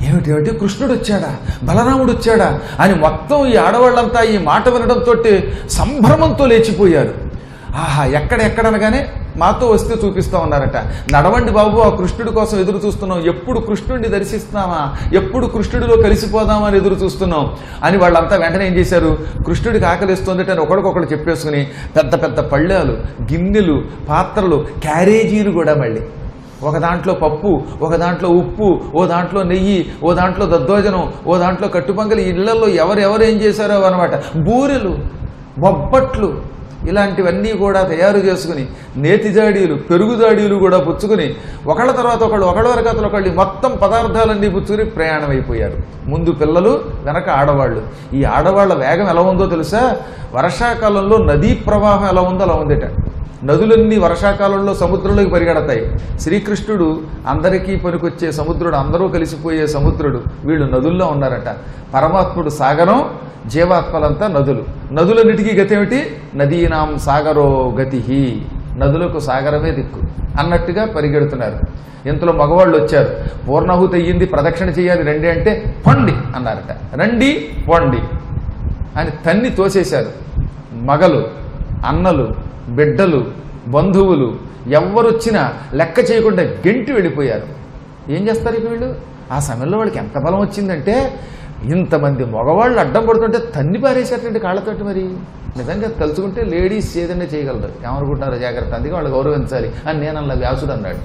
ఏమిటేమిటి కృష్ణుడు వచ్చాడా బలరాముడు వచ్చాడా అని మొత్తం ఈ ఆడవాళ్ళంతా ఈ మాట వినడంతో సంభ్రమంతో లేచిపోయారు ఆహా ఎక్కడెక్కడనగానే మాతో వస్తే చూపిస్తా ఉన్నారట నడవండి బాబు ఆ కృష్ణుడి కోసం ఎదురు చూస్తున్నాం ఎప్పుడు కృష్ణుడిని దర్శిస్తామా ఎప్పుడు కృష్ణుడిలో కలిసిపోదామా అని ఎదురు చూస్తున్నాం అని వాళ్ళంతా వెంటనే ఏం చేశారు కృష్ణుడికి ఆకలిస్తుంది అని ఒకడికొకడు చెప్పేసుకుని పెద్ద పెద్ద పళ్ళాలు గిన్నెలు పాత్రలు క్యారేజీలు కూడా మళ్ళీ ఒక దాంట్లో పప్పు ఒక దాంట్లో ఉప్పు ఓ దాంట్లో నెయ్యి ఓ దాంట్లో దద్దోజనం ఓ దాంట్లో కట్టుపంగలి ఇళ్లలో ఎవరెవరు ఏం చేశారో అనమాట బూరెలు బొబ్బట్లు ఇలాంటివన్నీ కూడా తయారు చేసుకుని నేతి జాడీలు పెరుగు జాడీలు కూడా పుచ్చుకుని ఒకళ్ళ తర్వాత ఒకళ్ళు ఒకళ్ళ వరకతలు ఒకళ్ళు మొత్తం పదార్థాలన్నీ పుచ్చుకుని ప్రయాణం అయిపోయారు ముందు పిల్లలు వెనక ఆడవాళ్ళు ఈ ఆడవాళ్ళ వేగం ఎలా ఉందో తెలుసా వర్షాకాలంలో నదీ ప్రవాహం ఎలా ఉందో అలా ఉందిట నదులన్నీ వర్షాకాలంలో సముద్రంలోకి పరిగెడతాయి శ్రీకృష్ణుడు అందరికీ పనికొచ్చే సముద్రుడు అందరూ కలిసిపోయే సముద్రుడు వీళ్ళు నదుల్లో ఉన్నారట పరమాత్ముడు సాగరం జీవాత్మలంతా నదులు నదులన్నిటికీ గతి ఏమిటి నదీనాం సాగరో గతి నదులకు సాగరమే దిక్కు అన్నట్టుగా పరిగెడుతున్నారు ఇంతలో మగవాళ్ళు వచ్చారు పూర్ణాహుతి అయ్యింది ప్రదక్షిణ చేయాలి రండి అంటే పొండి అన్నారట రండి పొండి అని తన్ని తోసేశారు మగలు అన్నలు బిడ్డలు బంధువులు ఎవరొచ్చినా లెక్క చేయకుండా గెంటి వెళ్ళిపోయారు ఏం చేస్తారు ఇక వీళ్ళు ఆ సమయంలో వాళ్ళకి ఎంత బలం వచ్చిందంటే ఇంతమంది మగవాళ్ళు అడ్డం పడుతుంటే తన్ని పారేసేటండి కాళ్ళతోటి మరి నిజంగా తలుచుకుంటే లేడీస్ ఏదైనా చేయగలరు ఏమనుకుంటున్నారో జాగ్రత్త అందుకే వాళ్ళు గౌరవించాలి అని నేను అన్న వ్యాసుడు అన్నాడు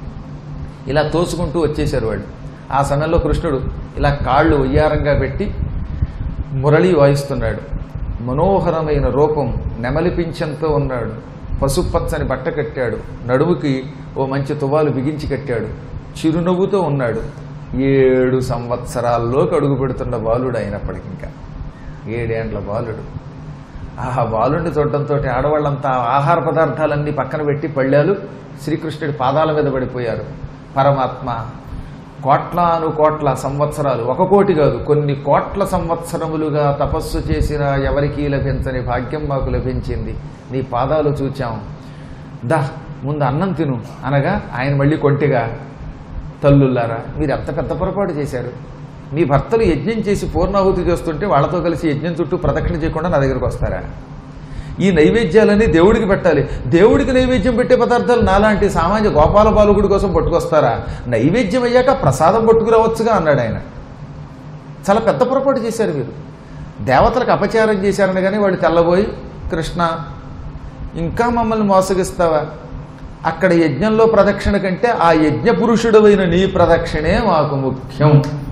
ఇలా తోసుకుంటూ వచ్చేశారు వాళ్ళు ఆ సమయంలో కృష్ణుడు ఇలా కాళ్ళు ఉయ్యారంగా పెట్టి మురళి వాయిస్తున్నాడు మనోహరమైన రూపం నెమలి పింఛంతో ఉన్నాడు పసుపచ్చని బట్ట కట్టాడు నడుముకి ఓ మంచి తువాలు బిగించి కట్టాడు చిరునవ్వుతో ఉన్నాడు ఏడు సంవత్సరాల్లోకి అడుగు పెడుతున్న బాలుడు అయినప్పటికి ఇంకా ఏడేండ్ల బాలుడు ఆ బాలుడిని చూడటంతో ఆడవాళ్ళంతా ఆహార పదార్థాలన్నీ పక్కన పెట్టి పళ్ళాలు శ్రీకృష్ణుడి పాదాల మీద పడిపోయారు పరమాత్మ కోట్లాను కోట్ల సంవత్సరాలు ఒక కోటి కాదు కొన్ని కోట్ల సంవత్సరములుగా తపస్సు చేసిన ఎవరికీ లభించని భాగ్యం మాకు లభించింది నీ పాదాలు చూచాం దా ముందు అన్నం తిను అనగా ఆయన మళ్ళీ కొంటిగా తల్లుల్లారా మీరు ఎంత పెద్ద పొరపాటు చేశారు మీ భర్తలు యజ్ఞం చేసి పూర్ణాహుతి చేస్తుంటే వాళ్ళతో కలిసి యజ్ఞం చుట్టూ ప్రదక్షిణ చేయకుండా నా దగ్గరకు వస్తారా ఈ నైవేద్యాలన్నీ దేవుడికి పెట్టాలి దేవుడికి నైవేద్యం పెట్టే పదార్థాలు నాలాంటి సామాన్య గోపాల బాలుగుడి కోసం పట్టుకొస్తారా నైవేద్యం అయ్యాక ప్రసాదం పట్టుకురావచ్చుగా అన్నాడు ఆయన చాలా పెద్ద పొరపాటు చేశారు మీరు దేవతలకు అపచారం చేశారని కానీ వాళ్ళు తెల్లబోయి కృష్ణ ఇంకా మమ్మల్ని మోసగిస్తావా అక్కడ యజ్ఞంలో ప్రదక్షిణ కంటే ఆ యజ్ఞ పురుషుడవైన నీ ప్రదక్షిణే మాకు ముఖ్యం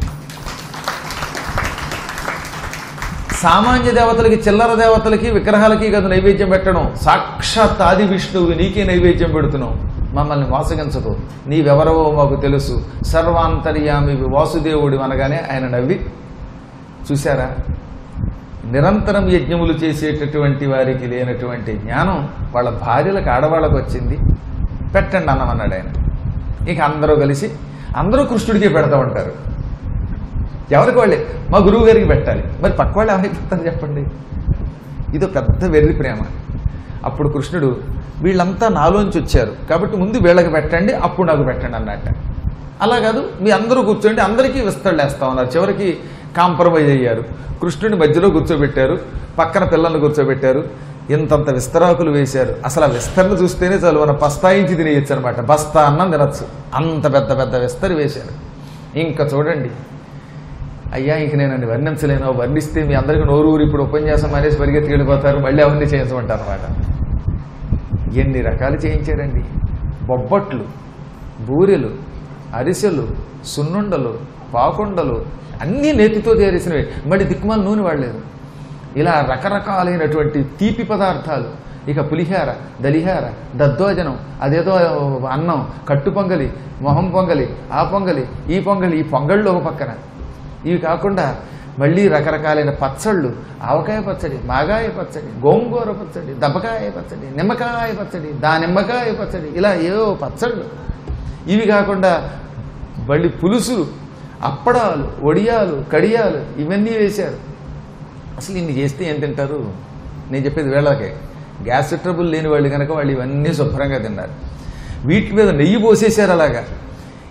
సామాన్య దేవతలకి చిల్లర దేవతలకి విగ్రహాలకి కదా నైవేద్యం పెట్టడం సాక్షాత్ ఆది విష్ణువు నీకే నైవేద్యం పెడుతున్నావు మమ్మల్ని మోసగించదు నీవెవరవో మాకు తెలుసు సర్వాంతర్యామి వాసుదేవుడి అనగానే ఆయన నవ్వి చూశారా నిరంతరం యజ్ఞములు చేసేటటువంటి వారికి లేనటువంటి జ్ఞానం వాళ్ళ భార్యలకు ఆడవాళ్ళకు వచ్చింది పెట్టండి అన్నమన్నాడు ఆయన ఇక అందరూ కలిసి అందరూ కృష్ణుడికి పెడతా ఉంటారు ఎవరికి వాళ్ళే మా గురువు గారికి పెట్టాలి మరి పక్క వాళ్ళు ఏమైపోతారు చెప్పండి ఇదో పెద్ద వెర్రి ప్రేమ అప్పుడు కృష్ణుడు వీళ్ళంతా నాలోంచి వచ్చారు కాబట్టి ముందు వీళ్ళకి పెట్టండి అప్పుడు నాకు పెట్టండి అన్నట్ట అలా కాదు మీ అందరూ కూర్చోండి అందరికీ విస్తళ్ళు వేస్తా ఉన్నారు చివరికి కాంప్రమైజ్ అయ్యారు కృష్ణుని మధ్యలో కూర్చోబెట్టారు పక్కన పిల్లల్ని కూర్చోబెట్టారు ఇంతంత విస్తరాకులు వేశారు అసలు ఆ విస్తరణ చూస్తేనే చాలు మనం పస్తాయించి తినేయచ్చు అనమాట బస్తా అన్నం తినచ్చు అంత పెద్ద పెద్ద విస్తరి వేశారు ఇంకా చూడండి అయ్యా ఇంక నేను అన్ని వర్ణించలేను వర్ణిస్తే మీ అందరికీ నోరు ఊరు ఇప్పుడు ఉపన్యాసం అనేసి పరిగెత్తి వెళ్ళిపోతారు మళ్ళీ అవన్నీ చేయించమంటారు అనమాట ఎన్ని రకాలు చేయించారండి బొబ్బట్లు బూరెలు అరిసెలు సున్నుండలు పాకుండలు అన్నీ నేతితో తయారేసినవి మళ్ళీ దిక్కుమాల నూనె వాడలేదు ఇలా రకరకాలైనటువంటి తీపి పదార్థాలు ఇక పులిహార దలిహార దద్దోజనం అదేదో అన్నం కట్టు పొంగలి మొహం పొంగలి ఆ పొంగలి ఈ పొంగలి ఈ పొంగళ్ళు ఒక పక్కన ఇవి కాకుండా మళ్ళీ రకరకాలైన పచ్చళ్ళు ఆవకాయ పచ్చడి మాగాయ పచ్చడి గోంగూర పచ్చడి దబ్బకాయ పచ్చడి నిమ్మకాయ పచ్చడి దా నిమ్మకాయ పచ్చడి ఇలా ఏవో పచ్చళ్ళు ఇవి కాకుండా మళ్ళీ పులుసులు అప్పడాలు వడియాలు కడియాలు ఇవన్నీ వేశారు అసలు ఇన్ని చేస్తే ఏం తింటారు నేను చెప్పేది వేళకే గ్యాస్ ట్రబుల్ లేని వాళ్ళు కనుక వాళ్ళు ఇవన్నీ శుభ్రంగా తిన్నారు వీటి మీద నెయ్యి పోసేశారు అలాగా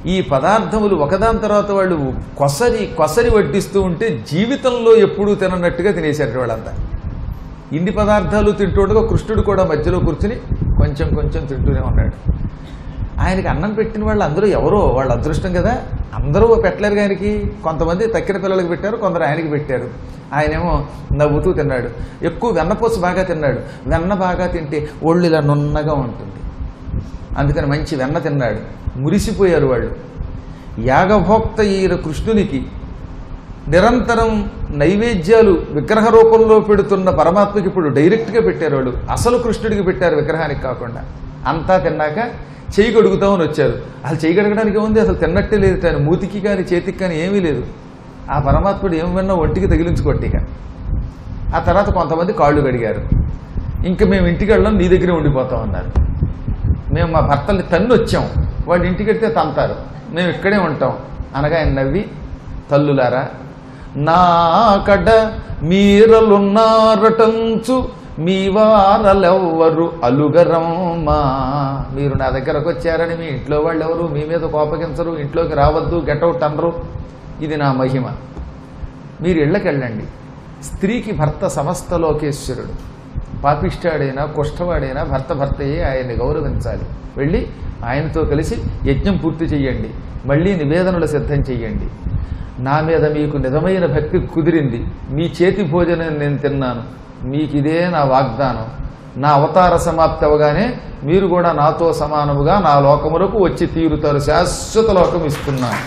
ఈ పదార్థములు ఒకదాని తర్వాత వాళ్ళు కొసరి కొసరి వడ్డిస్తూ ఉంటే జీవితంలో ఎప్పుడూ తిననట్టుగా తినేశారు వాళ్ళంతా ఇన్ని పదార్థాలు తింటుండగా కృష్ణుడు కూడా మధ్యలో కూర్చుని కొంచెం కొంచెం తింటూనే ఉన్నాడు ఆయనకి అన్నం పెట్టిన వాళ్ళు అందరూ ఎవరో వాళ్ళ అదృష్టం కదా అందరూ పెట్టలేరు ఆయనకి కొంతమంది తక్కిన పిల్లలకి పెట్టారు కొందరు ఆయనకి పెట్టారు ఆయనేమో నవ్వుతూ తిన్నాడు ఎక్కువ వెన్నపూస బాగా తిన్నాడు వెన్న బాగా తింటే ఒళ్ళు ఇలా నున్నగా ఉంటుంది అందుకని మంచి వెన్న తిన్నాడు మురిసిపోయారు వాళ్ళు యాగభోక్త ఈయన కృష్ణునికి నిరంతరం నైవేద్యాలు విగ్రహ రూపంలో పెడుతున్న పరమాత్మకి ఇప్పుడు డైరెక్ట్గా పెట్టారు వాళ్ళు అసలు కృష్ణుడికి పెట్టారు విగ్రహానికి కాకుండా అంతా తిన్నాక చేయి కడుగుతామని వచ్చారు అసలు చేయి కడగడానికి ఉంది అసలు తిన్నట్టే లేదు ఆయన మూతికి కానీ చేతికి కానీ ఏమీ లేదు ఆ పరమాత్ముడు ఏమన్నా ఒంటికి తగిలించుకోట్టిక ఆ తర్వాత కొంతమంది కాళ్ళు కడిగారు ఇంకా మేము ఇంటికి వెళ్ళడం నీ దగ్గరే ఉండిపోతాం అన్నారు మేము మా భర్తల్ని తన్ను వచ్చాం వాళ్ళు ఇంటికి వెళ్తే తంతారు మేము ఇక్కడే ఉంటాం అనగా ఆయన నవ్వి తల్లులారా నా కడ మీరలున్నారటంచు మీ వారలెవ్వరు అలుగరమ్మా మీరు నా దగ్గరకు వచ్చారని మీ ఇంట్లో వాళ్ళు ఎవరు మీ మీద కోపగించరు ఇంట్లోకి రావద్దు గెటౌట్ అనరు ఇది నా మహిమ మీరు ఇళ్ళకి వెళ్ళండి స్త్రీకి భర్త సమస్త లోకేశ్వరుడు పాపిష్టాడైనా కుష్ఠవాడైనా భర్త భర్తయే ఆయన్ని గౌరవించాలి వెళ్ళి ఆయనతో కలిసి యజ్ఞం పూర్తి చెయ్యండి మళ్ళీ నివేదనలు సిద్ధం చెయ్యండి నా మీద మీకు నిజమైన భక్తి కుదిరింది మీ చేతి భోజనం నేను తిన్నాను మీకు ఇదే నా వాగ్దానం నా అవతార సమాప్తి అవగానే మీరు కూడా నాతో సమానముగా నా లోకములకు వచ్చి తీరుతారు శాశ్వత లోకం ఇస్తున్నాను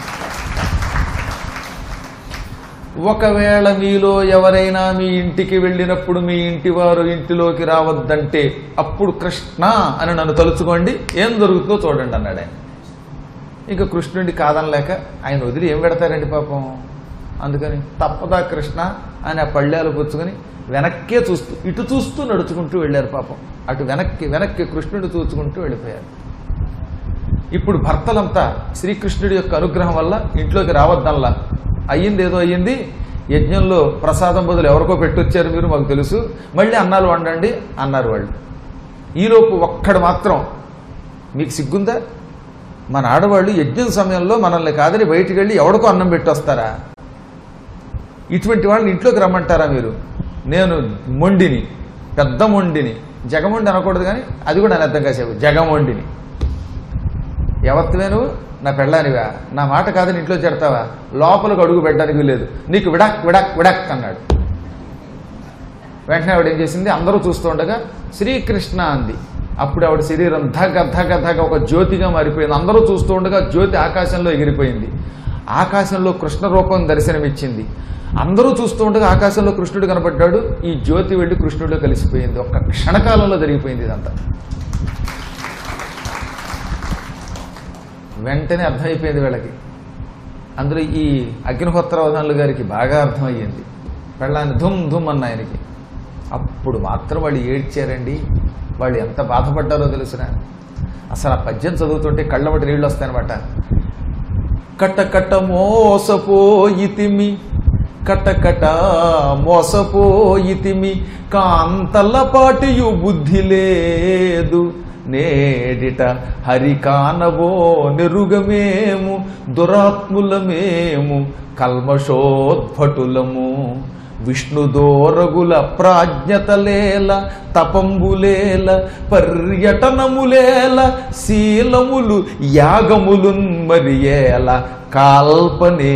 ఒకవేళ మీలో ఎవరైనా మీ ఇంటికి వెళ్ళినప్పుడు మీ ఇంటి వారు ఇంటిలోకి రావద్దంటే అప్పుడు కృష్ణ అని నన్ను తలుచుకోండి ఏం దొరుకుతుందో చూడండి అన్నాడు ఆయన ఇంకా కృష్ణుడి కాదనలేక ఆయన వదిలి ఏం పెడతారండి పాపం అందుకని తప్పదా కృష్ణ అని ఆ పళ్ళాలు పుచ్చుకొని వెనక్కే చూస్తూ ఇటు చూస్తూ నడుచుకుంటూ వెళ్ళారు పాపం అటు వెనక్కి వెనక్కి కృష్ణుడు చూచుకుంటూ వెళ్ళిపోయారు ఇప్పుడు భర్తలంతా శ్రీకృష్ణుడి యొక్క అనుగ్రహం వల్ల ఇంట్లోకి రావద్దల్లా అయ్యింది ఏదో అయ్యింది యజ్ఞంలో ప్రసాదం బదులు ఎవరికో పెట్టొచ్చారు మీరు మాకు తెలుసు మళ్ళీ అన్నాలు వండండి అన్నారు వాళ్ళు ఈలోపు ఒక్కడు మాత్రం మీకు సిగ్గుందా మన ఆడవాళ్ళు యజ్ఞం సమయంలో మనల్ని కాదని బయటికి వెళ్ళి ఎవడికో అన్నం పెట్టొస్తారా ఇటువంటి వాళ్ళని ఇంట్లోకి రమ్మంటారా మీరు నేను మొండిని పెద్ద మొండిని జగమొండి అనకూడదు కానీ అది కూడా నేను అర్థం కాసేపు జగమొండిని ఎవత్తువే నువ్వు నా పెళ్ళానివా నా మాట కాదని ఇంట్లో చెడతావా లోపలికి అడుగు పెట్టడానికి లేదు నీకు విడాక్ విడాక్ విడాక్ అన్నాడు వెంటనే ఆవిడ ఏం చేసింది అందరూ చూస్తూ ఉండగా శ్రీకృష్ణ అంది అప్పుడు ఆవిడ శరీరం ధగ ధగ ధగ ఒక జ్యోతిగా మారిపోయింది అందరూ చూస్తూ ఉండగా జ్యోతి ఆకాశంలో ఎగిరిపోయింది ఆకాశంలో కృష్ణ రూపం దర్శనమిచ్చింది అందరూ చూస్తూ ఉండగా ఆకాశంలో కృష్ణుడు కనబడ్డాడు ఈ జ్యోతి వెళ్ళి కృష్ణుడిలో కలిసిపోయింది ఒక్క క్షణకాలంలో జరిగిపోయింది ఇదంతా వెంటనే అర్థమైపోయింది వీళ్ళకి అందులో ఈ అగ్నిహోత్రవధానులు గారికి బాగా అర్థమయ్యింది పెళ్ళాన్ని ధుమ్ ధుమ్ అన్న ఆయనకి అప్పుడు మాత్రం వాళ్ళు ఏడ్చారండి వాళ్ళు ఎంత బాధపడ్డారో తెలిసిన అసలు ఆ పద్యం చదువుతుంటే కళ్ళబట్టి నీళ్ళు వస్తాయన్నమాట కట్ట కట్ట మోసపోయితిమి కట్ట కట్ట మోసపోయితిమి కాంతల్లపాటియు బుద్ధి లేదు నేడిట హరికానవో నెరుగమేము దురాత్ములమేము కల్మషోద్భటులము విష్ణుదోరగుల ప్రాజ్ఞతలేల తపంబులేల పర్యటనములేల శీలములు యాగములున్ మరియేల కాల్పనే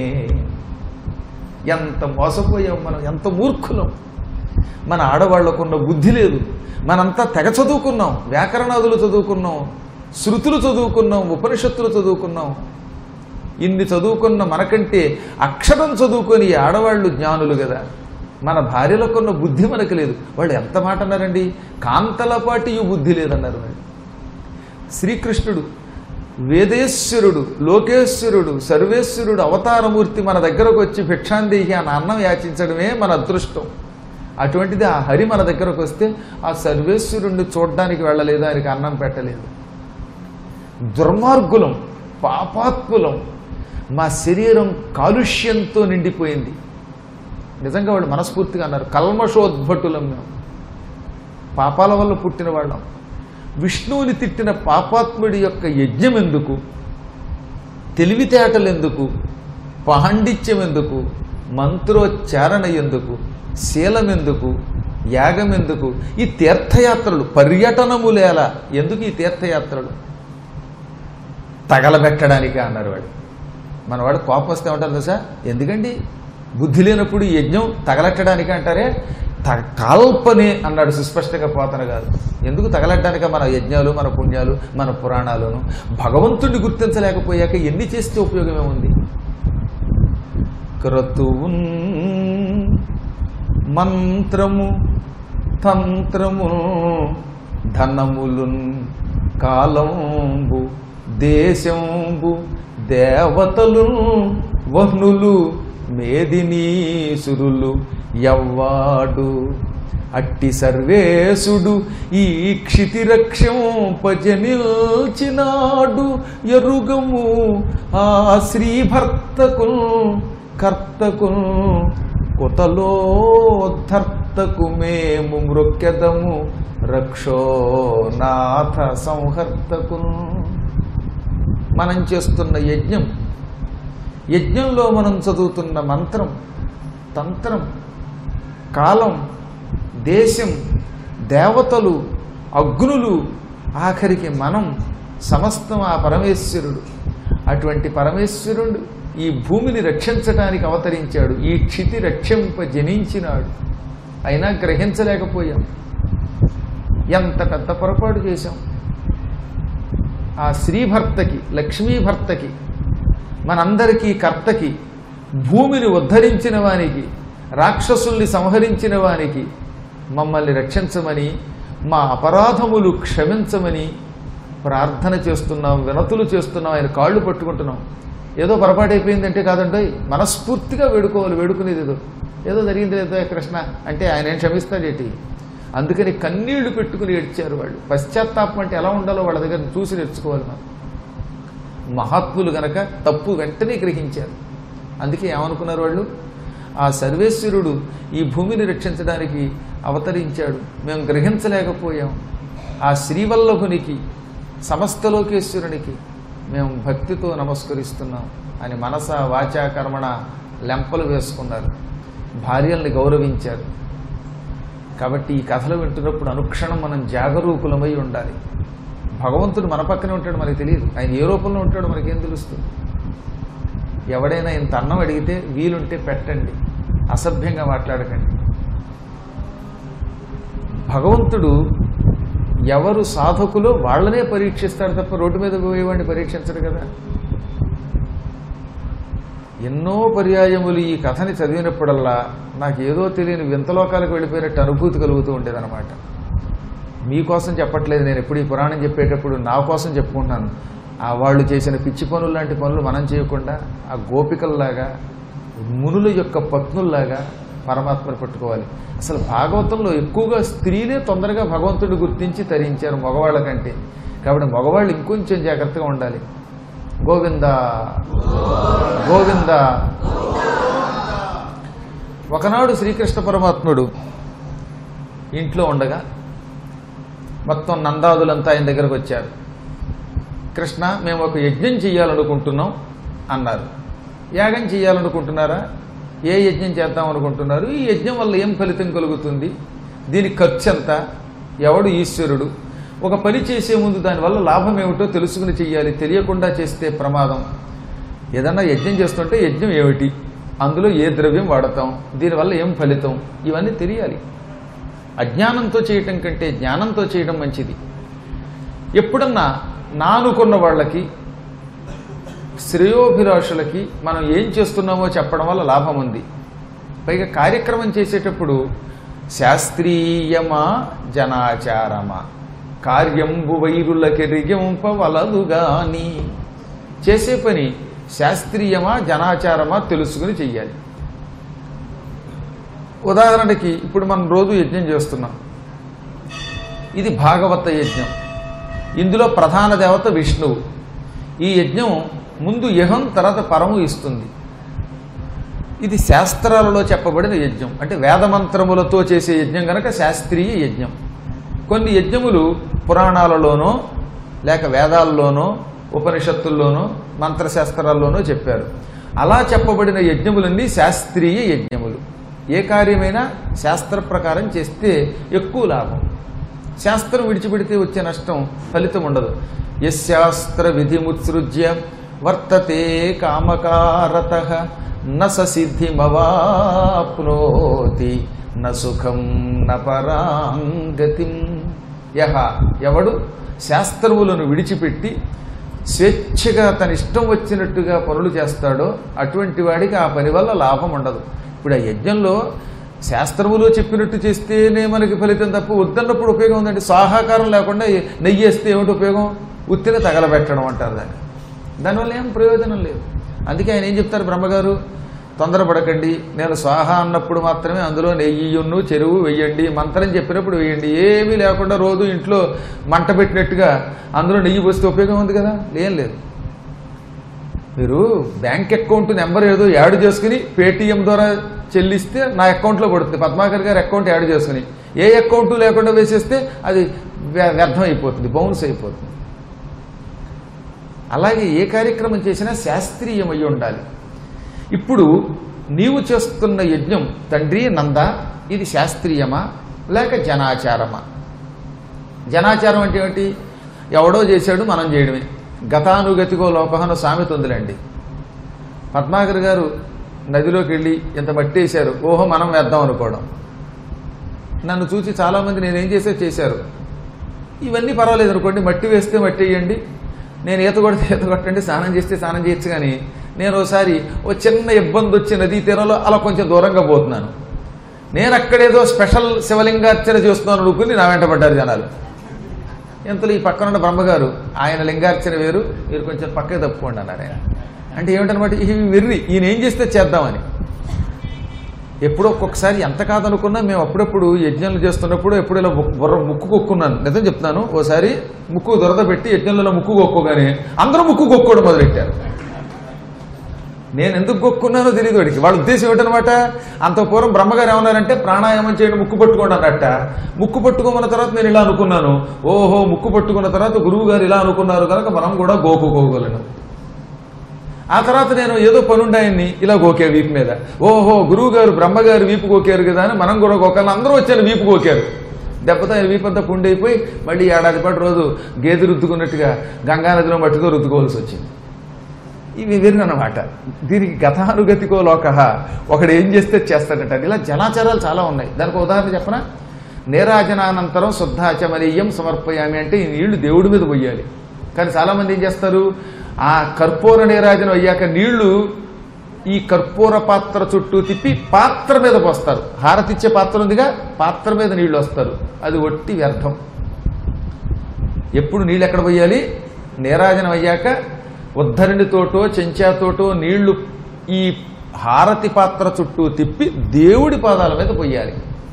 ఎంత మోసపోయాం మనం ఎంత మూర్ఖులం మన ఆడవాళ్లకున్న బుద్ధి లేదు మనంతా తెగ చదువుకున్నాం వ్యాకరణాదులు చదువుకున్నాం శృతులు చదువుకున్నాం ఉపనిషత్తులు చదువుకున్నాం ఇన్ని చదువుకున్న మనకంటే అక్షరం చదువుకొని ఈ ఆడవాళ్ళు జ్ఞానులు కదా మన భార్యలకున్న బుద్ధి మనకు లేదు వాళ్ళు ఎంత మాట అన్నారండి కాంతలపాటి ఈ బుద్ధి లేదన్నారు వాళ్ళు శ్రీకృష్ణుడు వేదేశ్వరుడు లోకేశ్వరుడు సర్వేశ్వరుడు అవతారమూర్తి మన దగ్గరకు వచ్చి భిక్షాందేహి అని అన్నం యాచించడమే మన అదృష్టం అటువంటిది ఆ హరి మన దగ్గరకు వస్తే ఆ సర్వేశ్వరుణ్ణి చూడడానికి వెళ్ళలేదు ఆయనకి అన్నం పెట్టలేదు దుర్మార్గులం పాపాత్ములం మా శరీరం కాలుష్యంతో నిండిపోయింది నిజంగా వాళ్ళు మనస్ఫూర్తిగా అన్నారు కల్మషోద్భటులం మేము పాపాల వల్ల పుట్టిన వాళ్ళం విష్ణువుని తిట్టిన పాపాత్ముడి యొక్క యజ్ఞం ఎందుకు తెలివితేటలు ఎందుకు పాండిత్యం ఎందుకు మంత్రోచ్చారణ ఎందుకు శీలం ఎందుకు యాగం ఎందుకు ఈ తీర్థయాత్రలు పర్యటనములేలా ఎందుకు ఈ తీర్థయాత్రలు తగలబెట్టడానికే అన్నారు వాడు మన వాడు కోపం వస్తే ఉంటారు తెలుసా ఎందుకండి బుద్ధి లేనప్పుడు ఈ యజ్ఞం తగలెట్టడానికి అంటారే త కాల్పనే అన్నాడు సుస్పష్టంగా పోతన గారు ఎందుకు తగలెట్టడానిక మన యజ్ఞాలు మన పుణ్యాలు మన పురాణాలను భగవంతుడిని గుర్తించలేకపోయాక ఎన్ని చేస్తే ఉపయోగమే ఉంది క్రతువున్ మంత్రము తంత్రము ధనములున్ కాలంబు దేశంబు దేవతలు వహ్నులు మేదినీసురులు ఎవ్వాడు అట్టి సర్వేశుడు ఈ క్షితిరక్షంపజనిల్చినాడు ఎరుగము ఆ శ్రీభర్తకు కర్తకు కుతలోద్ధర్తకు మేము మృక్యదము రక్షోనాథ సంహర్తకు మనం చేస్తున్న యజ్ఞం యజ్ఞంలో మనం చదువుతున్న మంత్రం తంత్రం కాలం దేశం దేవతలు అగ్నులు ఆఖరికి మనం సమస్తం ఆ పరమేశ్వరుడు అటువంటి పరమేశ్వరుడు ఈ భూమిని రక్షించడానికి అవతరించాడు ఈ క్షితి రక్షింప జనించినాడు అయినా గ్రహించలేకపోయాం ఎంత పెద్ద పొరపాటు చేశాం ఆ శ్రీభర్తకి లక్ష్మీభర్తకి మనందరికీ కర్తకి భూమిని ఉద్ధరించిన వానికి రాక్షసుల్ని సంహరించిన వానికి మమ్మల్ని రక్షించమని మా అపరాధములు క్షమించమని ప్రార్థన చేస్తున్నాం వినతులు చేస్తున్నాం ఆయన కాళ్ళు పట్టుకుంటున్నాం ఏదో పొరపాటు అయిపోయిందంటే కాదండి మనస్ఫూర్తిగా వేడుకోవాలి వేడుకునేది ఏదో ఏదో జరిగింది లేదో కృష్ణ అంటే ఆయన ఏం క్షమిస్తాడేటి అందుకని కన్నీళ్లు పెట్టుకుని ఏడ్చారు వాళ్ళు పశ్చాత్తాపం అంటే ఎలా ఉండాలో వాళ్ళ దగ్గర చూసి నేర్చుకోవాలి మనం మహాత్ములు గనక తప్పు వెంటనే గ్రహించారు అందుకే ఏమనుకున్నారు వాళ్ళు ఆ సర్వేశ్వరుడు ఈ భూమిని రక్షించడానికి అవతరించాడు మేము గ్రహించలేకపోయాం ఆ శ్రీవల్లభునికి సమస్త లోకేశ్వరునికి మేము భక్తితో నమస్కరిస్తున్నాం అని మనస వాచా కర్మణ లెంపలు వేసుకున్నారు భార్యల్ని గౌరవించారు కాబట్టి ఈ కథలు వింటున్నప్పుడు అనుక్షణం మనం జాగరూకులమై ఉండాలి భగవంతుడు మన పక్కనే ఉంటాడు మనకి తెలియదు ఆయన ఏ రూపంలో ఉంటాడో మనకేం తెలుస్తుంది ఎవడైనా ఇంత అన్నం అడిగితే వీలుంటే పెట్టండి అసభ్యంగా మాట్లాడకండి భగవంతుడు ఎవరు సాధకులో వాళ్ళనే పరీక్షిస్తాడు తప్ప రోడ్డు మీద పోయేవాడిని పరీక్షించడు కదా ఎన్నో పర్యాయములు ఈ కథని చదివినప్పుడల్లా నాకు ఏదో తెలియని వింతలోకాలకు వెళ్ళిపోయినట్టు అనుభూతి కలుగుతూ ఉండేదన్నమాట మీకోసం చెప్పట్లేదు నేను ఎప్పుడు ఈ పురాణం చెప్పేటప్పుడు నా కోసం చెప్పుకుంటున్నాను ఆ వాళ్ళు చేసిన పిచ్చి పనులు లాంటి పనులు మనం చేయకుండా ఆ గోపికల్లాగా మునుల యొక్క పత్నుల్లాగా పరమాత్మను పట్టుకోవాలి అసలు భాగవతంలో ఎక్కువగా స్త్రీలే తొందరగా భగవంతుడిని గుర్తించి తరించారు మగవాళ్ళ కంటే కాబట్టి మగవాళ్ళు ఇంకొంచెం జాగ్రత్తగా ఉండాలి గోవింద గోవింద ఒకనాడు శ్రీకృష్ణ పరమాత్ముడు ఇంట్లో ఉండగా మొత్తం నందాదులంతా ఆయన దగ్గరకు వచ్చారు కృష్ణ మేము ఒక యజ్ఞం చేయాలనుకుంటున్నాం అన్నారు యాగం చేయాలనుకుంటున్నారా ఏ యజ్ఞం చేద్దాం అనుకుంటున్నారు ఈ యజ్ఞం వల్ల ఏం ఫలితం కలుగుతుంది దీని ఖర్చు ఎంత ఎవడు ఈశ్వరుడు ఒక పని చేసే ముందు దానివల్ల లాభం ఏమిటో తెలుసుకుని చెయ్యాలి తెలియకుండా చేస్తే ప్రమాదం ఏదన్నా యజ్ఞం చేస్తుంటే యజ్ఞం ఏమిటి అందులో ఏ ద్రవ్యం వాడతాం దీనివల్ల ఏం ఫలితం ఇవన్నీ తెలియాలి అజ్ఞానంతో చేయటం కంటే జ్ఞానంతో చేయడం మంచిది ఎప్పుడన్నా నానుకున్న వాళ్ళకి శ్రేయోభిలాషులకి మనం ఏం చేస్తున్నామో చెప్పడం వల్ల లాభం ఉంది పైగా కార్యక్రమం చేసేటప్పుడు శాస్త్రీయమా జనాచారమా కార్యంబు వైరులకెరిగింపవలదు గాని చేసే పని శాస్త్రీయమా జనాచారమా తెలుసుకుని చెయ్యాలి ఉదాహరణకి ఇప్పుడు మనం రోజు యజ్ఞం చేస్తున్నాం ఇది భాగవత యజ్ఞం ఇందులో ప్రధాన దేవత విష్ణువు ఈ యజ్ఞం ముందు యహం తర్వాత పరము ఇస్తుంది ఇది శాస్త్రాలలో చెప్పబడిన యజ్ఞం అంటే వేదమంత్రములతో చేసే యజ్ఞం కనుక శాస్త్రీయ యజ్ఞం కొన్ని యజ్ఞములు పురాణాలలోనో లేక వేదాల్లోనో ఉపనిషత్తుల్లోనో మంత్రశాస్త్రాల్లోనూ చెప్పారు అలా చెప్పబడిన యజ్ఞములన్నీ శాస్త్రీయ యజ్ఞములు ఏ కార్యమైనా శాస్త్ర ప్రకారం చేస్తే ఎక్కువ లాభం శాస్త్రం విడిచిపెడితే వచ్చే నష్టం ఫలితం ఉండదు యశాస్త్ర విధిముత్సృజ్య వర్తతే కామకారత న సిద్ధిమవాప్నోతి న సుఖం న పరాంగతిం యహ ఎవడు శాస్త్రములను విడిచిపెట్టి స్వేచ్ఛగా తన ఇష్టం వచ్చినట్టుగా పనులు చేస్తాడో అటువంటి వాడికి ఆ పని వల్ల లాభం ఉండదు ఇప్పుడు ఆ యజ్ఞంలో శాస్త్రములో చెప్పినట్టు చేస్తేనే మనకి ఫలితం తప్ప వద్దన్నప్పుడు ఉపయోగం ఉందండి స్వాహాకారం లేకుండా నెయ్యి వేస్తే ఏమిటి ఉపయోగం ఉత్తిన తగలబెట్టడం అంటారు దాన్ని దానివల్ల ఏం ప్రయోజనం లేదు అందుకే ఆయన ఏం చెప్తారు బ్రహ్మగారు తొందరపడకండి నేను స్వాహ అన్నప్పుడు మాత్రమే అందులో నెయ్యియున్ను చెరువు వెయ్యండి మంత్రం చెప్పినప్పుడు వేయండి ఏమీ లేకుండా రోజు ఇంట్లో మంట పెట్టినట్టుగా అందులో నెయ్యి పోస్తే ఉపయోగం ఉంది కదా ఏం లేదు మీరు బ్యాంక్ అకౌంట్ నెంబర్ ఏదో యాడ్ చేసుకుని పేటీఎం ద్వారా చెల్లిస్తే నా అకౌంట్లో పడుతుంది పద్మాకర్ గారి అకౌంట్ యాడ్ చేసుకుని ఏ అకౌంట్ లేకుండా వేసేస్తే అది వ్య- వ్యర్థం అయిపోతుంది బౌన్స్ అయిపోతుంది అలాగే ఏ కార్యక్రమం చేసినా శాస్త్రీయమై ఉండాలి ఇప్పుడు నీవు చేస్తున్న యజ్ఞం తండ్రి నంద ఇది శాస్త్రీయమా లేక జనాచారమా జనాచారం అంటే ఏమిటి ఎవడో చేశాడు మనం చేయడమే గతానుగతికో లోపహన సామెత ఉందిలేండి పద్మాకర్ గారు నదిలోకి వెళ్ళి ఇంత మట్టి వేశారు ఓహో మనం వేద్దాం అనుకోవడం నన్ను చూసి చాలామంది నేనేం చేసే చేశారు ఇవన్నీ పర్వాలేదు అనుకోండి మట్టి వేస్తే మట్టి వేయండి నేను ఈత కొడితే ఈత కొట్టండి స్నానం చేస్తే స్నానం చేయొచ్చు కానీ నేను ఒకసారి ఓ చిన్న ఇబ్బంది వచ్చి నదీ తీరంలో అలా కొంచెం దూరంగా పోతున్నాను నేను అక్కడేదో స్పెషల్ శివలింగార్చన చేస్తున్నాను అనుకుని నా వెంట పడ్డారు జనాలు ఇంతలో ఈ పక్కన ఉన్న బ్రహ్మగారు ఆయన లింగార్చన వేరు మీరు కొంచెం పక్కకి తప్పుకోండి అన్నారు ఆయన అంటే ఏమిటనమాట ఇవి వెర్రి ఈయన ఏం చేస్తే చేద్దామని ఎప్పుడో ఒక్కొక్కసారి ఎంత కాదనుకున్నా మేము అప్పుడప్పుడు యజ్ఞాలు చేస్తున్నప్పుడు ఎప్పుడు ఇలా ముక్కు- బుర్ర ముక్కు కొక్కున్నాను నిజం చెప్తున్నాను ఓసారి ముక్కు దొరద పెట్టి యజ్ఞంలో ముక్కు కొక్కోగానే అందరూ ముక్కు కొక్కోవడం మొదలెట్టారు నేను ఎందుకు కొక్కున్నానో తెలియదు వాడికి వాళ్ళ ఉద్దేశం ఏమిటనమాట అంత పూర్వం బ్రహ్మగారు ఏమన్నారంటే ప్రాణాయామం చేయండి ముక్కు పట్టుకోండి అన్నట్ట ముక్కు పట్టుకోమన్న తర్వాత నేను ఇలా అనుకున్నాను ఓహో ముక్కు పట్టుకున్న తర్వాత గురువు గారు ఇలా అనుకున్నారు కనుక మనం కూడా గోకుకోగలను ఆ తర్వాత నేను ఏదో పనుండాయన్ని ఇలా గోకే వీపు మీద ఓహో గురువు గారు బ్రహ్మగారు వీపు గోకారు కదా అని మనం కూడా గోకాలి అందరూ వచ్చాను వీపు గోకారు దెబ్బతో ఆయన వీపు అంతా పుండైపోయి మళ్ళీ ఏడాది పాటు రోజు గేదె రుద్దుకున్నట్టుగా గంగానదిలో మట్టితో రుద్దుకోవాల్సి వచ్చింది ఇవి విన్నమాట దీనికి గతానుగతికో లోక ఒకడు ఏం చేస్తే చేస్తాడట ఇలా జనాచారాలు చాలా ఉన్నాయి దానికి ఒక ఉదాహరణ చెప్పనా నీరాజనానంతరం శుద్ధాచమనీయం సమర్పయామి అంటే ఈ నీళ్లు దేవుడి మీద పోయాలి కానీ చాలామంది ఏం చేస్తారు ఆ కర్పూర నీరాజనం అయ్యాక నీళ్లు ఈ కర్పూర పాత్ర చుట్టూ తిప్పి పాత్ర మీద పోస్తారు హారతిచ్చే పాత్ర ఉందిగా పాత్ర మీద నీళ్లు వస్తారు అది ఒట్టి వ్యర్థం ఎప్పుడు నీళ్ళు ఎక్కడ పోయాలి నీరాజనం అయ్యాక ఉద్ధరణితోటో చెంచాతోటో నీళ్లు ఈ హారతి పాత్ర చుట్టూ తిప్పి దేవుడి పాదాల మీద పోయాలి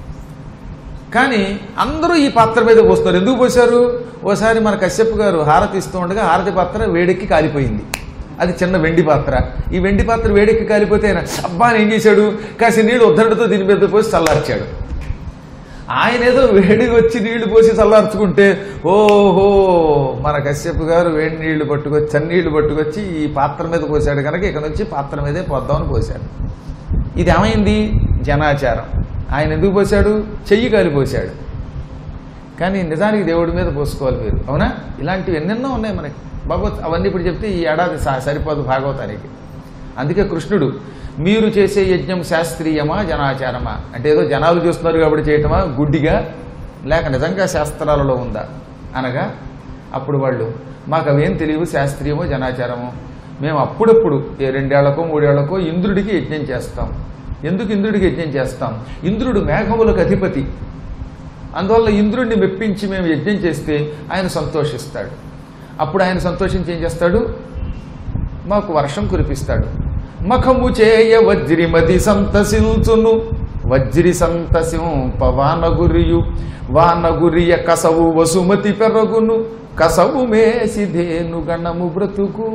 కానీ అందరూ ఈ పాత్ర మీద పోస్తున్నారు ఎందుకు పోశారు ఓసారి మన కశ్యప్ గారు హారతి ఇస్తూ ఉండగా హారతి పాత్ర వేడెక్కి కాలిపోయింది అది చిన్న వెండి పాత్ర ఈ వెండి పాత్ర వేడెక్కి కాలిపోతే ఆయన అబ్బా అని ఏం చేశాడు కాసి నీళ్ళు ఉద్ధరణతో దీని మీద పోసి చల్లార్చాడు ఆయన ఏదో వేడిగా వచ్చి నీళ్లు పోసి చల్లార్చుకుంటే ఓహో మన కశ్యప్ గారు వేడి నీళ్లు పట్టుకొచ్చి చన్నీళ్లు పట్టుకొచ్చి ఈ పాత్ర మీద పోసాడు కనుక ఇక నుంచి పాత్ర మీదే పోద్దామని పోశాడు ఇది ఏమైంది జనాచారం ఆయన ఎందుకు పోశాడు చెయ్యి కాలి పోశాడు కానీ నిజానికి దేవుడి మీద పోసుకోవాలి మీరు అవునా ఇలాంటివి ఎన్నెన్నో ఉన్నాయి మనకి భగవత్ అవన్నీ ఇప్పుడు చెప్తే ఈ ఏడాది స- సరిపోదు భాగవతానికి అందుకే కృష్ణుడు మీరు చేసే యజ్ఞం శాస్త్రీయమా జనాచారమా అంటే ఏదో జనాలు చూస్తున్నారు కాబట్టి చేయటమా గుడ్డిగా లేక నిజంగా శాస్త్రాలలో ఉందా అనగా అప్పుడు వాళ్ళు మాకు అవేం తెలియవు శాస్త్రీయమో జనాచారమో మేము అప్పుడప్పుడు ఏ రెండేళ్లకో మూడేళ్లకో ఇంద్రుడికి యజ్ఞం చేస్తాం ఎందుకు ఇంద్రుడికి యజ్ఞం చేస్తాం ఇంద్రుడు మేఘములకు అధిపతి అందువల్ల ఇంద్రుడిని మెప్పించి మేము యజ్ఞం చేస్తే ఆయన సంతోషిస్తాడు అప్పుడు ఆయన సంతోషించి ఏం చేస్తాడు మాకు వర్షం కురిపిస్తాడు మఖము చేయ వజ్రిమతి సంతసిల్చును వజ్రి సంతసింప వానగురియు వానగురియ కసవు వసుమతి పెరగును కసవు మేసిధేను గణము బ్రతుకు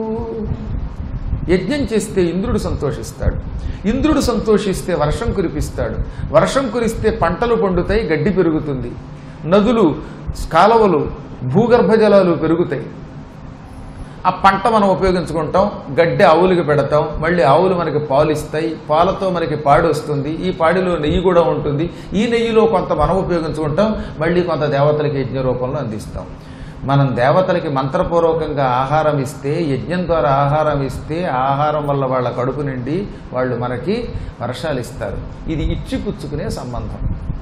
యజ్ఞం చేస్తే ఇంద్రుడు సంతోషిస్తాడు ఇంద్రుడు సంతోషిస్తే వర్షం కురిపిస్తాడు వర్షం కురిస్తే పంటలు పండుతాయి గడ్డి పెరుగుతుంది నదులు కాలవలు భూగర్భ జలాలు పెరుగుతాయి ఆ పంట మనం ఉపయోగించుకుంటాం గడ్డి ఆవులకి పెడతాం మళ్ళీ ఆవులు మనకి పాలు ఇస్తాయి పాలతో మనకి పాడి వస్తుంది ఈ పాడిలో నెయ్యి కూడా ఉంటుంది ఈ నెయ్యిలో కొంత మనం ఉపయోగించుకుంటాం మళ్ళీ కొంత దేవతలకి యజ్ఞ రూపంలో అందిస్తాం మనం దేవతలకి మంత్రపూర్వకంగా ఆహారం ఇస్తే యజ్ఞం ద్వారా ఆహారం ఇస్తే ఆ ఆహారం వల్ల వాళ్ళ కడుపు నిండి వాళ్ళు మనకి వర్షాలు ఇస్తారు ఇది ఇచ్చి పుచ్చుకునే సంబంధం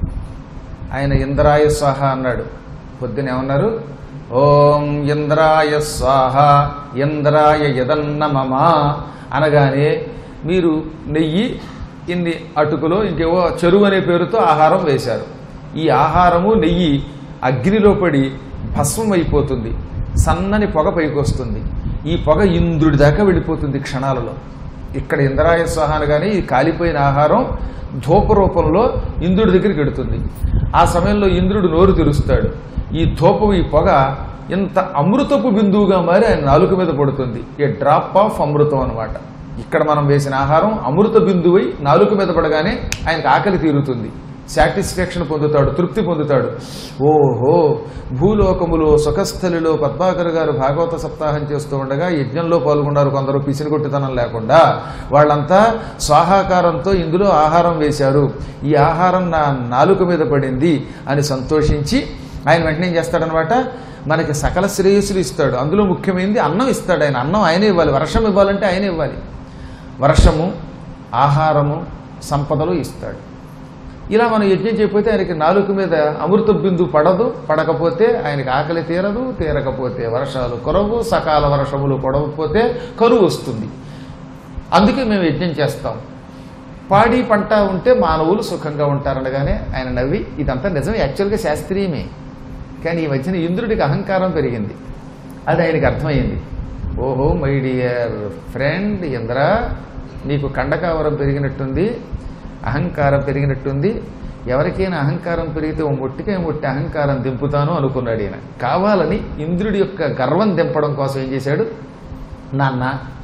ఆయన ఇంద్రాయ స్వాహ అన్నాడు పొద్దున ఏమన్నారు ఓం ఇంద్రాయ స్వాహ ఇంద్రాయ యదన్న మమ అనగానే మీరు నెయ్యి ఇన్ని అటుకులో ఇంకేవో చెరువు అనే పేరుతో ఆహారం వేశారు ఈ ఆహారము నెయ్యి అగ్నిలో పడి భస్మం అయిపోతుంది సన్నని పొగ పైకి వస్తుంది ఈ పొగ ఇంద్రుడి దాకా వెళ్ళిపోతుంది క్షణాలలో ఇక్కడ ఇంద్రాయ స్వాహ అనగానే ఈ కాలిపోయిన ఆహారం ధూప రూపంలో ఇంద్రుడి దగ్గరికి వెడుతుంది ఆ సమయంలో ఇంద్రుడు నోరు తెరుస్తాడు ఈ ధూపం ఈ పొగ ఇంత అమృతపు బిందువుగా మారి ఆయన నాలుక మీద పడుతుంది ఏ డ్రాప్ ఆఫ్ అమృతం అనమాట ఇక్కడ మనం వేసిన ఆహారం అమృత బిందువై నాలుక మీద పడగానే ఆయనకు ఆకలి తీరుతుంది సాటిస్ఫాక్షన్ పొందుతాడు తృప్తి పొందుతాడు ఓహో భూలోకములో సుఖస్థలిలో పద్మాకర్ గారు భాగవత సప్తాహం చేస్తూ ఉండగా యజ్ఞంలో పాల్గొన్నారు కొందరు పిసినిగొట్టితనం లేకుండా వాళ్ళంతా స్వాహాకారంతో ఇందులో ఆహారం వేశారు ఈ ఆహారం నా నాలుక మీద పడింది అని సంతోషించి ఆయన వెంటనే ఏం చేస్తాడనమాట మనకి సకల శ్రేయస్సులు ఇస్తాడు అందులో ముఖ్యమైనది అన్నం ఇస్తాడు ఆయన అన్నం ఆయనే ఇవ్వాలి వర్షం ఇవ్వాలంటే ఆయనే ఇవ్వాలి వర్షము ఆహారము సంపదలు ఇస్తాడు ఇలా మనం యజ్ఞం చేయకపోతే ఆయనకి నాలుక మీద అమృత బిందు పడదు పడకపోతే ఆయనకి ఆకలి తీరదు తీరకపోతే వర్షాలు కొరవు సకాల వర్షములు కొడవకపోతే కరువు వస్తుంది అందుకే మేము యజ్ఞం చేస్తాం పాడి పంట ఉంటే మానవులు సుఖంగా ఉంటారనగానే ఆయన నవ్వి ఇదంతా నిజమే యాక్చువల్గా శాస్త్రీయమే కానీ ఈ మధ్యన ఇంద్రుడికి అహంకారం పెరిగింది అది ఆయనకి అర్థమైంది ఓహో మై డియర్ ఫ్రెండ్ ఇంద్ర నీకు కండకావరం పెరిగినట్టుంది అహంకారం పెరిగినట్టుంది ఎవరికైనా అహంకారం పెరిగితే ఓ మొట్టికే మొట్టి అహంకారం దింపుతాను అనుకున్నాడు ఈయన కావాలని ఇంద్రుడి యొక్క గర్వం దింపడం కోసం ఏం చేశాడు నాన్న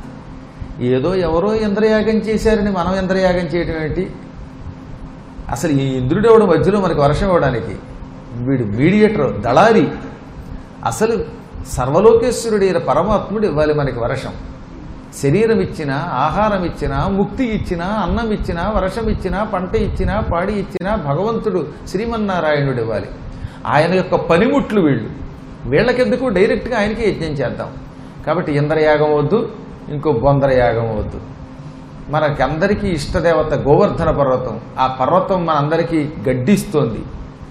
ఏదో ఎవరో ఇంద్రయాగం చేశారని మనం ఇంద్రయాగం చేయడం ఏంటి అసలు ఈ ఇంద్రుడు ఎవడు మధ్యలో మనకి వర్షం ఇవ్వడానికి వీడు మీడియేటర్ దళారి అసలు సర్వలోకేశ్వరుడు అయిన పరమాత్ముడు ఇవ్వాలి మనకి వర్షం శరీరం ఇచ్చినా ఆహారం ఇచ్చినా ముక్తి ఇచ్చినా అన్నం ఇచ్చినా వర్షం ఇచ్చినా పంట ఇచ్చినా పాడి ఇచ్చినా భగవంతుడు శ్రీమన్నారాయణుడు ఇవ్వాలి ఆయన యొక్క పనిముట్లు వీళ్ళు వీళ్ళకెందుకు డైరెక్ట్గా ఆయనకి యజ్ఞం చేద్దాం కాబట్టి ఇంద్రయాగం వద్దు ఇంకో బొందరయాగం వద్దు మనకందరికీ ఇష్టదేవత గోవర్ధన పర్వతం ఆ పర్వతం మనందరికీ గడ్డిస్తోంది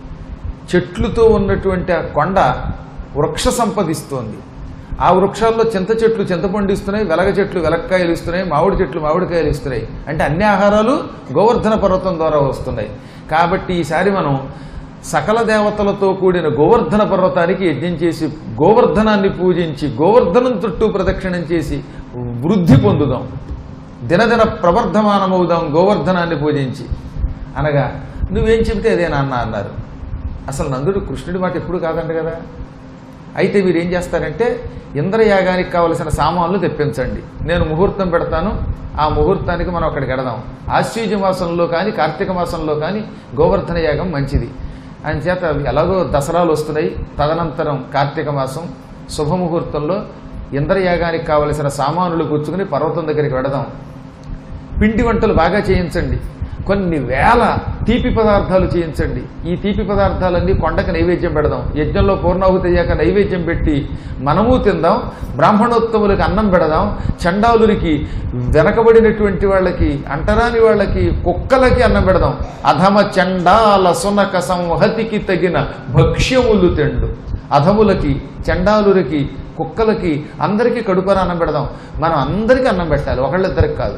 చెట్లుతో ఉన్నటువంటి ఆ కొండ వృక్ష సంపదిస్తోంది ఆ వృక్షాల్లో చింత చెట్లు చింతపండు ఇస్తున్నాయి వెలగ చెట్లు వెలక్కాయలు ఇస్తున్నాయి మామిడి చెట్లు మామిడికాయలు ఇస్తున్నాయి అంటే అన్ని ఆహారాలు గోవర్ధన పర్వతం ద్వారా వస్తున్నాయి కాబట్టి ఈసారి మనం సకల దేవతలతో కూడిన గోవర్ధన పర్వతానికి యజ్ఞం చేసి గోవర్ధనాన్ని పూజించి గోవర్ధనం చుట్టూ ప్రదక్షిణం చేసి వృద్ధి పొందుదాం దినదిన ప్రవర్ధమానమవుదాం గోవర్ధనాన్ని పూజించి అనగా నువ్వేం చెబితే అదే నాన్న అన్నారు అసలు నందుడు కృష్ణుడి మాట ఎప్పుడు కాదంట కదా అయితే మీరు ఏం చేస్తారంటే ఇంద్రయాగానికి కావలసిన సామాన్లు తెప్పించండి నేను ముహూర్తం పెడతాను ఆ ముహూర్తానికి మనం అక్కడికి వెడదాం ఆశ్వీజ మాసంలో కానీ కార్తీక మాసంలో కానీ గోవర్ధన యాగం మంచిది అని చేత ఎలాగో దసరాలు వస్తున్నాయి తదనంతరం కార్తీక మాసం శుభముహూర్తంలో ఇంద్రయాగానికి కావలసిన సామానులు కూర్చుకుని పర్వతం దగ్గరికి వెడదాం పిండి వంటలు బాగా చేయించండి కొన్ని వేల తీపి పదార్థాలు చేయించండి ఈ తీపి పదార్థాలన్నీ కొండకు నైవేద్యం పెడదాం యజ్ఞంలో పూర్ణాహుతి అయ్యాక నైవేద్యం పెట్టి మనము తిందాం బ్రాహ్మణోత్తములకి అన్నం పెడదాం చండాలురికి వెనకబడినటువంటి వాళ్ళకి అంటరాని వాళ్ళకి కుక్కలకి అన్నం పెడదాం అధమ చండాల సునక సంహతికి తగిన భక్ష్యములు తిండు అధములకి చండాలురికి కుక్కలకి అందరికీ కడుపర అన్నం పెడదాం మనం అందరికీ అన్నం పెట్టాలి ఒకళ్ళిద్దరికి కాదు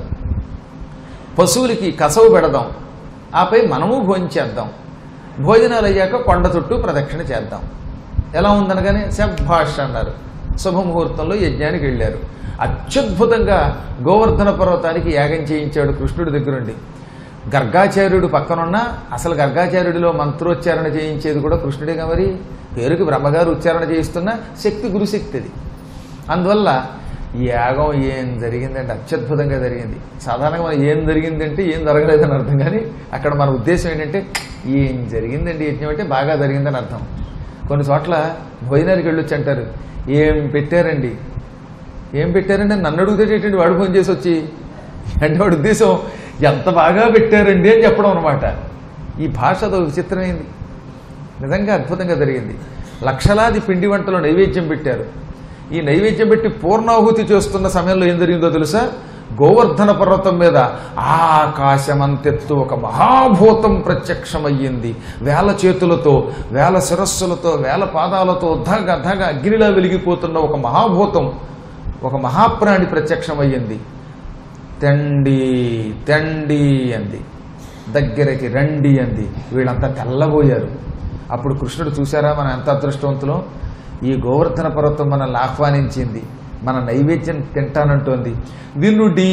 పశువులకి కసవు పెడదాం ఆపై మనము భోంచేద్దాం భోజనాలు అయ్యాక కొండ చుట్టూ ప్రదక్షిణ చేద్దాం ఎలా ఉందనగానే శభాష్ అన్నారు శుభముహూర్తంలో యజ్ఞానికి వెళ్ళారు అత్యద్భుతంగా గోవర్ధన పర్వతానికి యాగం చేయించాడు కృష్ణుడి దగ్గరుండి గర్గాచార్యుడు పక్కనున్న అసలు గర్గాచార్యుడిలో మంత్రోచ్చారణ చేయించేది కూడా కృష్ణుడిగా మరి పేరుకి బ్రహ్మగారు ఉచ్చారణ చేయిస్తున్న శక్తి గురుశక్తి అది అందువల్ల ఈ యాగం ఏం జరిగిందంటే అత్యద్భుతంగా జరిగింది సాధారణంగా మనం ఏం జరిగిందంటే ఏం జరగలేదని అర్థం కానీ అక్కడ మన ఉద్దేశం ఏంటంటే ఏం జరిగిందండి యజ్ఞం అంటే బాగా జరిగిందని అర్థం కొన్ని చోట్ల భోజనానికి వెళ్ళొచ్చి అంటారు ఏం పెట్టారండి ఏం పెట్టారండి నన్ను అడుగుతాడేటండి వాడు ఫోన్ చేసి వచ్చి అంటే వాడి ఉద్దేశం ఎంత బాగా పెట్టారండి అని చెప్పడం అనమాట ఈ భాష అదో విచిత్రమైంది నిజంగా అద్భుతంగా జరిగింది లక్షలాది పిండి వంటలు నైవేద్యం పెట్టారు ఈ నైవేద్యం పెట్టి పూర్ణాహుతి చేస్తున్న సమయంలో ఏం జరిగిందో తెలుసా గోవర్ధన పర్వతం మీద ఆకాశమంతెత్తు ఒక మహాభూతం ప్రత్యక్షమయ్యింది వేల చేతులతో వేల శిరస్సులతో వేల పాదాలతో ధగ ధగ అగ్నిలా వెలిగిపోతున్న ఒక మహాభూతం ఒక మహాప్రాణి ప్రత్యక్షమయ్యింది తెండి తెండి అంది దగ్గరికి రండి అంది వీళ్ళంతా తెల్లబోయారు అప్పుడు కృష్ణుడు చూసారా మనం ఎంత అదృష్టవంతులం ఈ గోవర్ధన పర్వతం మనల్ని ఆహ్వానించింది మన నైవేద్యం తింటానంటోంది వినుడి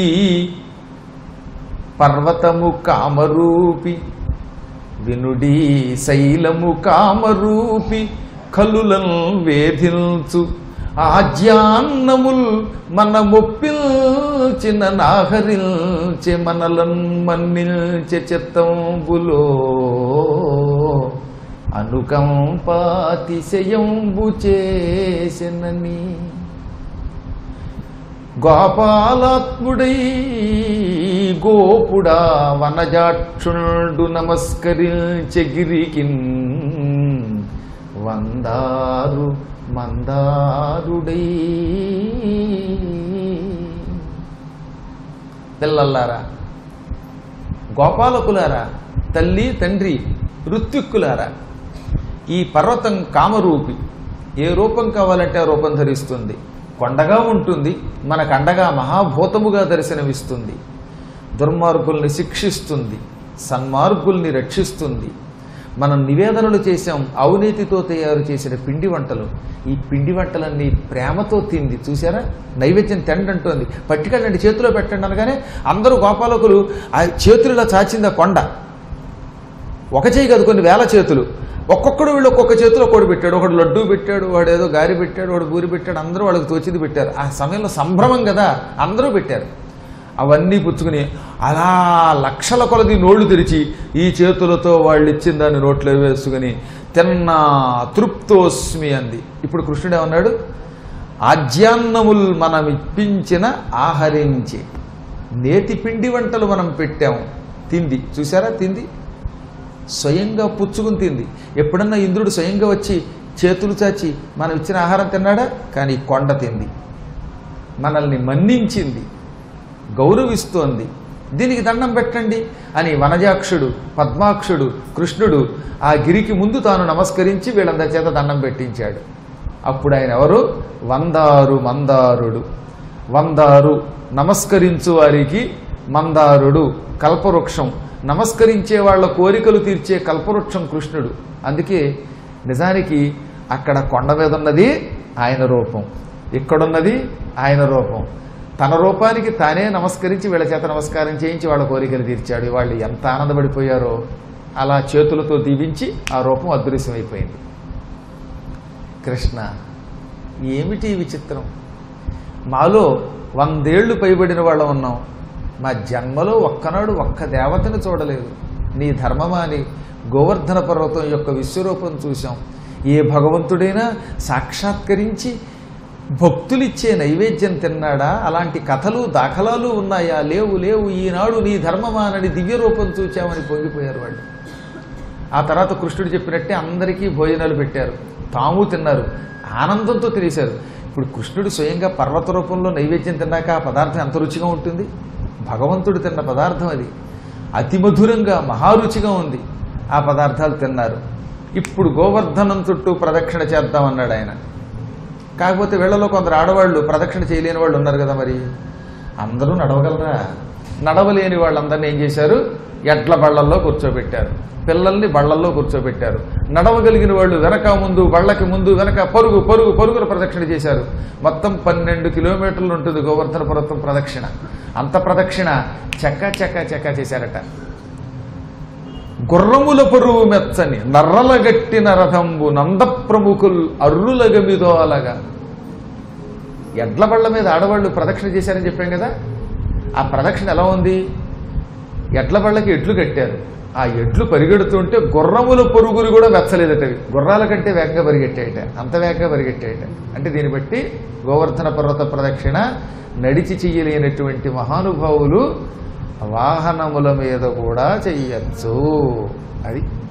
పర్వతము కామరూపి వినుడి శైలము కామరూపి కలులం వేధిల్చు ఆజ్యాన్నముల్ మన మొప్పిల్చిన నాహరిల్చె మనలన్ మన్నిల్చె చిత్తంబులో అనుకంపాతిశయంబు చేసెనని గోపాలాత్ముడై గోపుడా వనజాక్షుణుడు నమస్కరించగిరికిన్ వందారు మందారుడై పిల్లల్లారా గోపాలకులారా తల్లి తండ్రి ఋత్విక్కులారా ఈ పర్వతం కామరూపి ఏ రూపం కావాలంటే ఆ రూపం ధరిస్తుంది కొండగా ఉంటుంది మనకు అండగా మహాభూతముగా దర్శనమిస్తుంది దుర్మార్గుల్ని శిక్షిస్తుంది సన్మార్గుల్ని రక్షిస్తుంది మనం నివేదనలు చేశాం అవినీతితో తయారు చేసిన పిండి వంటలు ఈ పిండి వంటలన్నీ ప్రేమతో తింది చూసారా నైవేద్యం తెండంటోంది పట్టుకెళ్ళండి చేతిలో పెట్టండి అనగానే అందరూ గోపాలకులు ఆ చేతులు ఇలా చాచింది ఆ కొండ ఒక చేయి కాదు కొన్ని వేల చేతులు ఒక్కొక్కడు వీళ్ళు ఒక్కొక్క చేతిలో ఒకటి పెట్టాడు ఒకడు లడ్డూ పెట్టాడు వాడు ఏదో గారి పెట్టాడు వాడు బూరి పెట్టాడు అందరూ వాళ్ళకి తోచింది పెట్టారు ఆ సమయంలో సంభ్రమం కదా అందరూ పెట్టారు అవన్నీ పుచ్చుకుని అలా లక్షల కొలది నోళ్లు తెరిచి ఈ చేతులతో వాళ్ళు ఇచ్చిన దాన్ని నోట్లో వేసుకుని తిన్నా తృప్తోస్మి అంది ఇప్పుడు కృష్ణుడు ఏమన్నాడు ఆజ్యాన్నముల్ మనం ఇప్పించిన ఆహరించి నేతి పిండి వంటలు మనం పెట్టాము తింది చూసారా తింది స్వయంగా పుచ్చుకుని తింది ఎప్పుడన్నా ఇంద్రుడు స్వయంగా వచ్చి చేతులు చాచి మనం ఇచ్చిన ఆహారం తిన్నాడా కానీ కొండ తింది మనల్ని మన్నించింది గౌరవిస్తోంది దీనికి దండం పెట్టండి అని వనజాక్షుడు పద్మాక్షుడు కృష్ణుడు ఆ గిరికి ముందు తాను నమస్కరించి వీళ్ళందరి చేత దండం పెట్టించాడు అప్పుడు ఆయన ఎవరు వందారు మందారుడు వందారు నమస్కరించు వారికి మందారుడు కల్పవృక్షం నమస్కరించే వాళ్ళ కోరికలు తీర్చే కల్పవృక్షం కృష్ణుడు అందుకే నిజానికి అక్కడ కొండ మీద ఉన్నది ఆయన రూపం ఇక్కడున్నది ఆయన రూపం తన రూపానికి తానే నమస్కరించి వీళ్ళ చేత నమస్కారం చేయించి వాళ్ళ కోరికలు తీర్చాడు వాళ్ళు ఎంత ఆనందపడిపోయారో అలా చేతులతో దీవించి ఆ రూపం అదృశ్యమైపోయింది కృష్ణ ఏమిటి ఈ విచిత్రం మాలో వందేళ్లు పైబడిన వాళ్ళం ఉన్నాం మా జన్మలో ఒక్కనాడు ఒక్క దేవతను చూడలేదు నీ ధర్మమా అని గోవర్ధన పర్వతం యొక్క విశ్వరూపం చూశాం ఏ భగవంతుడైనా సాక్షాత్కరించి భక్తులిచ్చే నైవేద్యం తిన్నాడా అలాంటి కథలు దాఖలాలు ఉన్నాయా లేవు లేవు ఈనాడు నీ ధర్మమానని దివ్య రూపం చూచామని పొంగిపోయారు వాళ్ళు ఆ తర్వాత కృష్ణుడు చెప్పినట్టే అందరికీ భోజనాలు పెట్టారు తాము తిన్నారు ఆనందంతో తినేశారు ఇప్పుడు కృష్ణుడు స్వయంగా పర్వత రూపంలో నైవేద్యం తిన్నాక ఆ పదార్థం ఎంత రుచిగా ఉంటుంది భగవంతుడు తిన్న పదార్థం అది అతి మధురంగా మహారుచిగా ఉంది ఆ పదార్థాలు తిన్నారు ఇప్పుడు గోవర్ధనం చుట్టూ ప్రదక్షిణ చేద్దామన్నాడు ఆయన కాకపోతే వీళ్ళలో కొందరు ఆడవాళ్ళు ప్రదక్షిణ చేయలేని వాళ్ళు ఉన్నారు కదా మరి అందరూ నడవగలరా నడవలేని వాళ్ళందరినీ ఏం చేశారు ఎడ్ల బళ్ళల్లో కూర్చోబెట్టారు పిల్లల్ని బళ్ళల్లో కూర్చోబెట్టారు నడవగలిగిన వాళ్ళు వెనక ముందు బళ్ళకి ముందు వెనక పరుగు పరుగు పరుగుల ప్రదక్షిణ చేశారు మొత్తం పన్నెండు కిలోమీటర్లు ఉంటుంది గోవర్ధన పర్వతం ప్రదక్షిణ అంత ప్రదక్షిణ చెక్క చెక్క చెక్క చేశారట గుర్రముల పరువు మెచ్చని నర్రలగట్టిన రథంబు నంద ప్రముఖుల్ అర్రులగమిదో అలాగా ఎడ్ల బళ్ళ మీద ఆడవాళ్ళు ప్రదక్షిణ చేశారని చెప్పాం కదా ఆ ప్రదక్షిణ ఎలా ఉంది ఎడ్ల బళ్ళకి ఎడ్లు కట్టారు ఆ ఎడ్లు పరిగెడుతుంటే గుర్రముల పొరుగులు కూడా వెచ్చలేదటవి గుర్రాల కంటే వేగంగా పరిగెట్టాయట అంత వేగంగా పరిగెట్టాయట అంటే దీన్ని బట్టి గోవర్ధన పర్వత ప్రదక్షిణ నడిచి చెయ్యలేనటువంటి మహానుభావులు వాహనముల మీద కూడా చెయ్యొచ్చు అది